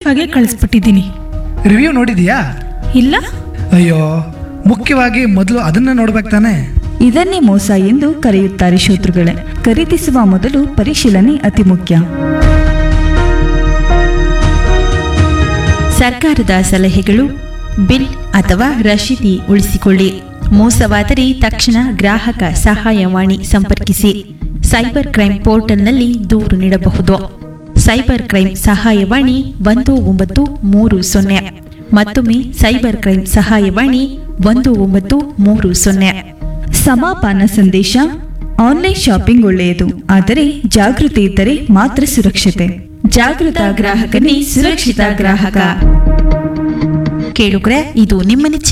ಆಗಿ ಕಳಿಸ್ಬಿಟ್ಟಿದ್ದೀನಿ ರಿವ್ಯೂ ನೋಡಿದ್ಯಾ ಇಲ್ಲ ಅಯ್ಯೋ ಮುಖ್ಯವಾಗಿ ಮೊದಲು ಅದನ್ನ ನೋಡ್ಬೇಕು ತಾನೆ ಇದನ್ನೇ ಮೋಸ ಎಂದು ಕರೆಯುತ್ತಾರೆ ಶೋತೃಗಳೇ ಖರೀದಿಸುವ ಮೊದಲು ಪರಿಶೀಲನೆ ಅತಿ ಮುಖ್ಯ ಸರ್ಕಾರದ ಸಲಹೆಗಳು ಬಿಲ್ ಅಥವಾ ರಶೀದಿ ಉಳಿಸಿಕೊಳ್ಳಿ ಮೋಸವಾದರೆ ತಕ್ಷಣ ಗ್ರಾಹಕ ಸಹಾಯವಾಣಿ ಸಂಪರ್ಕಿಸಿ ಸೈಬರ್ ಕ್ರೈಂ ಪೋರ್ಟಲ್ನಲ್ಲಿ ದೂರು ನೀಡಬಹುದು ಸೈಬರ್ ಕ್ರೈಂ ಸಹಾಯವಾಣಿ ಒಂದು ಒಂಬತ್ತು ಮೂರು ಸೊನ್ನೆ ಮತ್ತೊಮ್ಮೆ ಸೈಬರ್ ಕ್ರೈಂ ಸಹಾಯವಾಣಿ ಒಂದು ಒಂಬತ್ತು ಮೂರು ಸೊನ್ನೆ ಸಮಾಪಾನ ಸಂದೇಶ ಆನ್ಲೈನ್ ಶಾಪಿಂಗ್ ಒಳ್ಳೆಯದು ಆದರೆ ಜಾಗೃತಿ ಇದ್ದರೆ ಮಾತ್ರ ಸುರಕ್ಷತೆ ಜಾಗೃತ ಗ್ರಾಹಕನೇ ಸುರಕ್ಷಿತ ಗ್ರಾಹಕ ಕೇಳುಗ್ರೆ ಇದು ನಿಮ್ಮ ನೆಚ್ಚಿನ